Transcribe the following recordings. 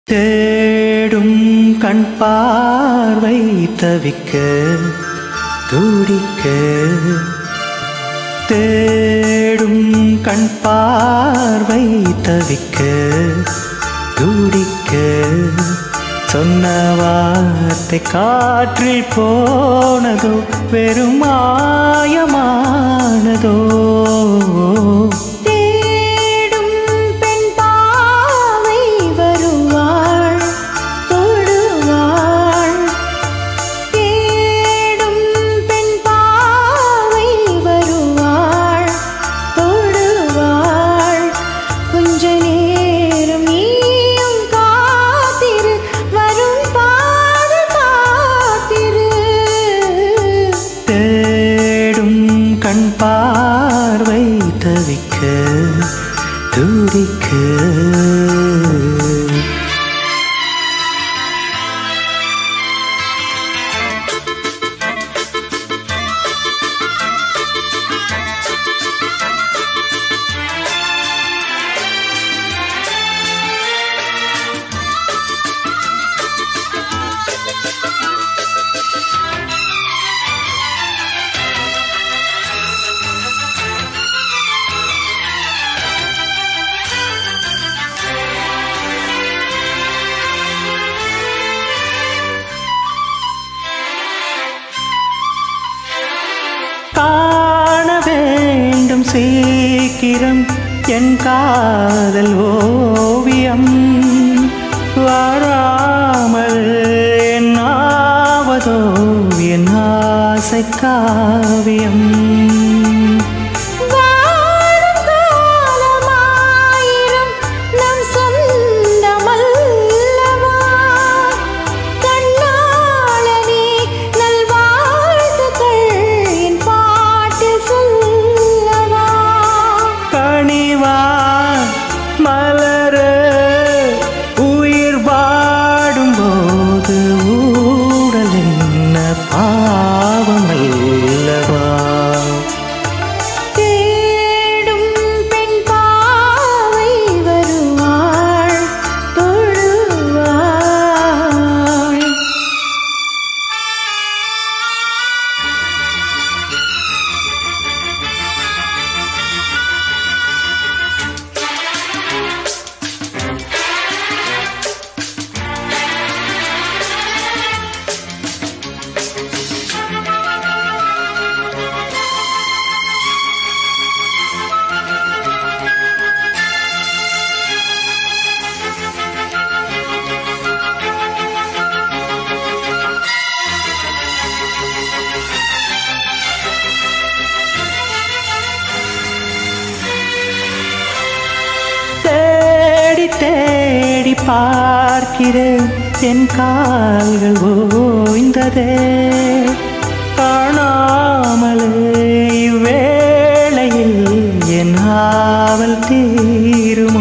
தேடும் கண் பார்வை தவிக்க துடிக்க தேடும் கண் பார்வை தவிக்க துடிக்க சொன்ன வார்த்தை காற்றில் போனதோ வெறும் மாயமானதோ தேடும் பெண் பாவை வருவாள் தொடுவாள் தேடும் பெண் பாவை வருவாள் தொடுவாள் கொஞ்ச நேரம் நீயும் காத்திரு வரும் பாத காத்திரு தேடும் கண் பார்வை தவிக்க துடிக்க காண வேண்டும் சீக்கிரம் என் காதல் ஓவியம் வராமல் என்னாவதோ என் ஆசை காவியம் வாழும் காலமாயிரம் நம் சொந்தமல்லவா கண்ணாளனே நல்வாழ்த்துக்கள் என் பாட்டு சொல்லவா கனிவா மலர உயிர் வாடும்போது ஊடல் என்ன பாவமல்லவா தேடும் பெண் பாவை வருவாள் தொழுவாள் தேடி தேடி பார்க்கிறேன் என் கால்கள் ஓய்ந்ததே காணாமலே இவ்வேளையில் என் ஆவல் தீருமோ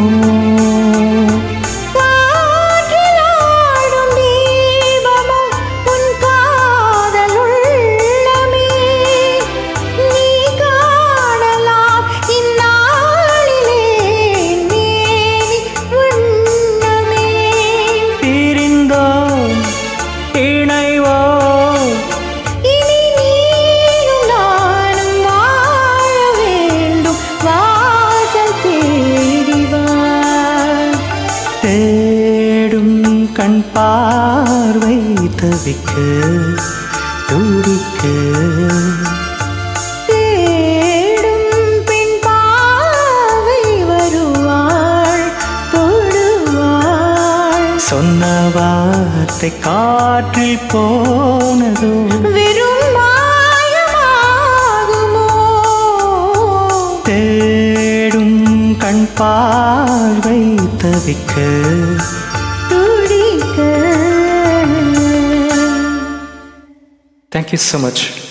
காற்றிலாடும் தீபமும் உன் காதல் உள்ளமே நீ காணலாம் இந்நாளிலே மேனி வண்ணமே பிரிந்தோம் இணைவோம் இனி நீயும் நானும் வாழ வேண்டும் வாசல் தேடி வா தேடும் கண் பார்வை தவிக்க துடிக்க தேடும் பெண் பாவை வருவாள் தொடுவாள் சொன்ன வார்த்தை காற்றில் போனதோ வெறும் மாயமாகுமோ தேடும் கண் பார்வை தவிக்க துடிக்க தேங்க்யூ ஸோ மச்